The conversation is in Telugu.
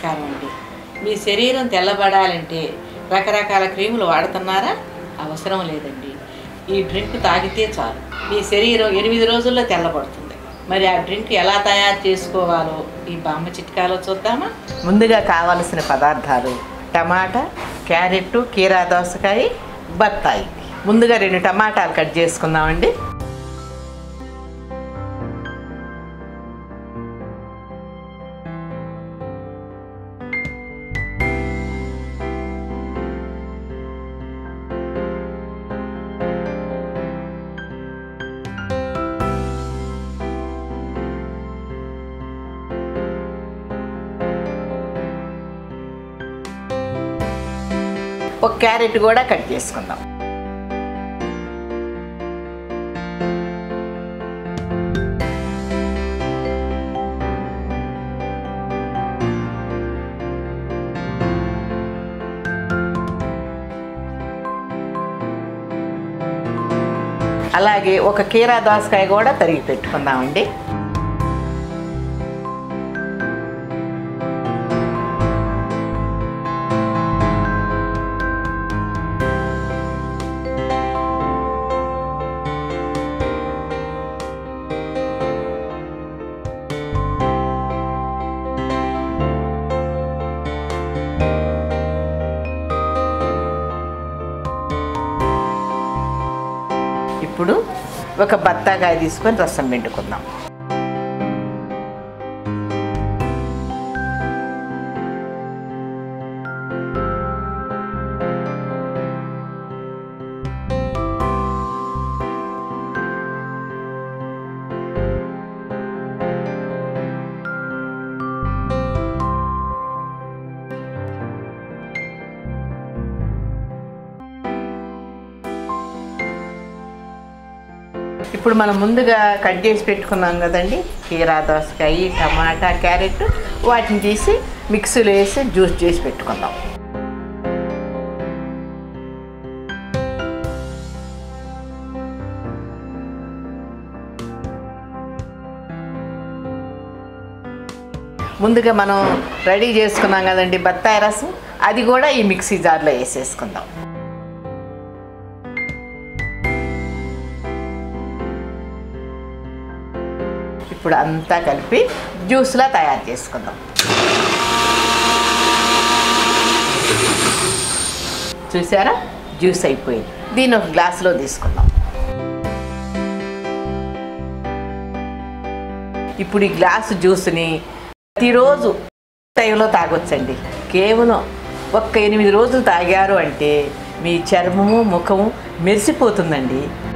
నమస్కారం అండి మీ శరీరం తెల్లబడాలంటే రకరకాల క్రీములు వాడుతున్నారా అవసరం లేదండి ఈ డ్రింక్ తాగితే చాలు మీ శరీరం ఎనిమిది రోజుల్లో తెల్లబడుతుంది మరి ఆ డ్రింక్ ఎలా తయారు చేసుకోవాలో ఈ బామ్మ చిట్కాలో చూద్దామా ముందుగా కావలసిన పదార్థాలు టమాటా క్యారెట్ కీరా దోసకాయ బత్తాయి ముందుగా రెండు టమాటాలు కట్ చేసుకుందామండి ఒక క్యారెట్ కూడా కట్ చేసుకుందాం అలాగే ఒక కీరా దోసకాయ కూడా తరిగి పెట్టుకుందామండి ఇప్పుడు ఒక బత్తాకాయ తీసుకొని రసం పిండుకుందాం ఇప్పుడు మనం ముందుగా కట్ చేసి పెట్టుకున్నాం కదండి కీరా దోసకాయ టమాటా క్యారెట్ వాటిని తీసి మిక్సీలో వేసి జ్యూస్ చేసి పెట్టుకుందాం ముందుగా మనం రెడీ చేసుకున్నాం కదండి బత్తాయి రసం అది కూడా ఈ మిక్సీ జార్లో వేసేసుకుందాం ఇప్పుడు అంతా కలిపి జ్యూస్లా తయారు చేసుకుందాం చూసారా జ్యూస్ అయిపోయింది దీన్ని ఒక గ్లాసులో తీసుకుందాం ఇప్పుడు ఈ గ్లాసు జ్యూస్ని ప్రతిరోజు టైంలో తాగొచ్చండి కేవలం ఒక్క ఎనిమిది రోజులు తాగారు అంటే మీ చర్మము ముఖము మెరిసిపోతుందండి